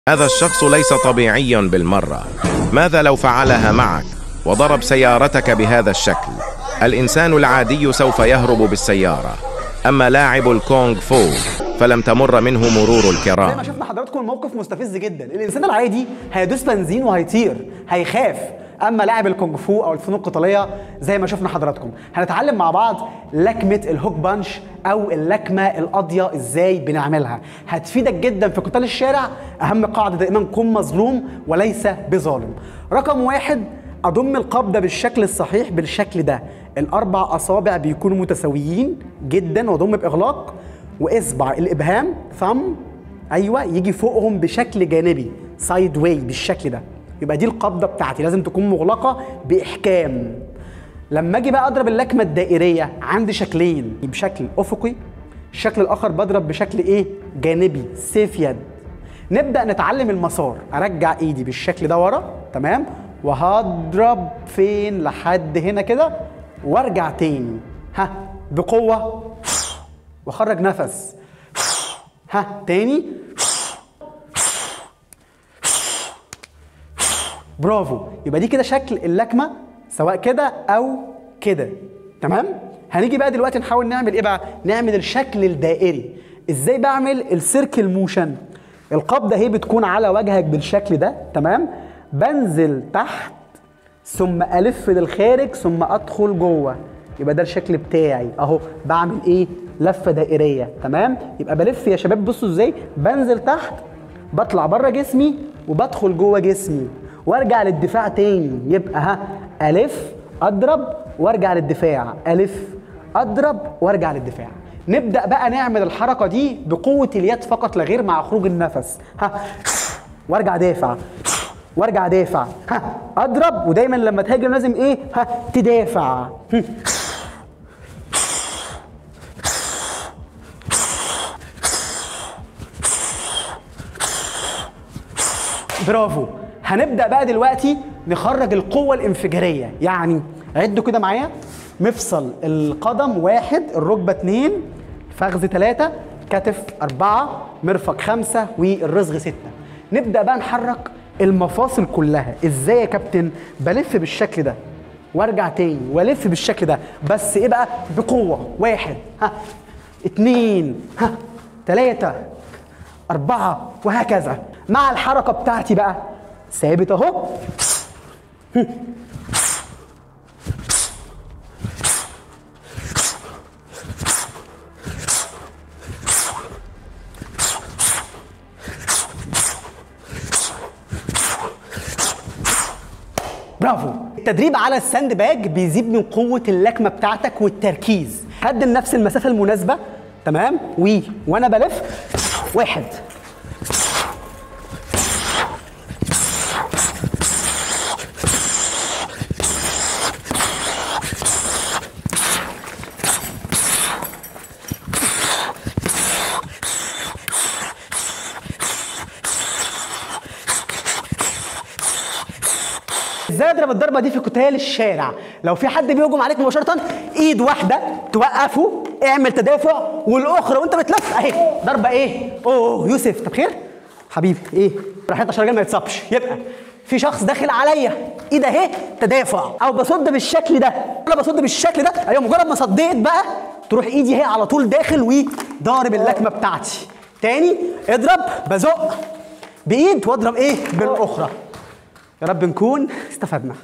هذا الشخص ليس طبيعيا بالمرة ماذا لو فعلها معك وضرب سيارتك بهذا الشكل الإنسان العادي سوف يهرب بالسيارة أما لاعب الكونغ فو فلم تمر منه مرور زي ما الكرام شفنا حضراتكم الموقف مستفز جدا الانسان العادي هيدوس بنزين وهيطير هيخاف اما لاعب الكونغ فو او الفنون القتاليه زي ما شفنا حضراتكم هنتعلم مع بعض لكمه الهوك بانش او اللكمه القاضيه ازاي بنعملها هتفيدك جدا في قتال الشارع اهم قاعده دائما كن مظلوم وليس بظالم رقم واحد اضم القبضه بالشكل الصحيح بالشكل ده الاربع اصابع بيكونوا متساويين جدا واضم باغلاق واصبع الابهام ثumb ايوه يجي فوقهم بشكل جانبي سايد واي بالشكل ده يبقى دي القبضه بتاعتي لازم تكون مغلقه باحكام لما اجي بقى اضرب اللكمه الدائريه عندي شكلين بشكل افقي الشكل الاخر بضرب بشكل ايه جانبي سيف يد نبدا نتعلم المسار ارجع ايدي بالشكل ده ورا تمام وهضرب فين لحد هنا كده وارجع تاني ها بقوه واخرج نفس ها تاني برافو يبقى دي كده شكل اللكمه سواء كده او كده تمام هنيجي بقى دلوقتي نحاول نعمل ايه بقى نعمل الشكل الدائري ازاي بعمل السيركل موشن القبضه اهي بتكون على وجهك بالشكل ده تمام بنزل تحت ثم الف للخارج ثم ادخل جوه يبقى ده الشكل بتاعي اهو بعمل ايه لفه دائريه تمام يبقى بلف يا شباب بصوا ازاي بنزل تحت بطلع بره جسمي وبدخل جوه جسمي وارجع للدفاع تاني يبقى ها الف اضرب وارجع للدفاع الف اضرب وارجع للدفاع نبدا بقى نعمل الحركه دي بقوه اليد فقط لا غير مع خروج النفس ها وارجع دافع وارجع دافع ها اضرب ودايما لما تهاجم لازم ايه ها تدافع هم. برافو هنبدا بقى دلوقتي نخرج القوه الانفجاريه يعني عدوا كده معايا مفصل القدم واحد الركبه اتنين فخذ ثلاثة كتف أربعة مرفق خمسة والرزغ ستة نبدأ بقى نحرك المفاصل كلها ازاي يا كابتن بلف بالشكل ده وارجع تاني والف بالشكل ده بس ايه بقى بقوة واحد ها اتنين ها تلاتة أربعة وهكذا مع الحركة بتاعتي بقى ثابت أهو برافو التدريب على الساند باج بيزيد من قوة اللكمة بتاعتك والتركيز هدي لنفس المسافة المناسبة تمام و وانا بلف واحد ازاي اضرب الضربه دي في قتال الشارع لو في حد بيهجم عليك مباشره ايد واحده توقفه اعمل تدافع والاخرى وانت بتلف اهي ضربه ايه اوه يوسف طب خير حبيبي ايه راح 11 رجال ما يتصابش يبقى في شخص داخل عليا ايد اهي تدافع او بصد بالشكل ده انا بصد بالشكل ده ايوه مجرد ما صديت بقى تروح ايدي هي على طول داخل وضارب اللكمه بتاعتي تاني اضرب بزق بايد واضرب ايه بالاخرى يا رب نكون استفدنا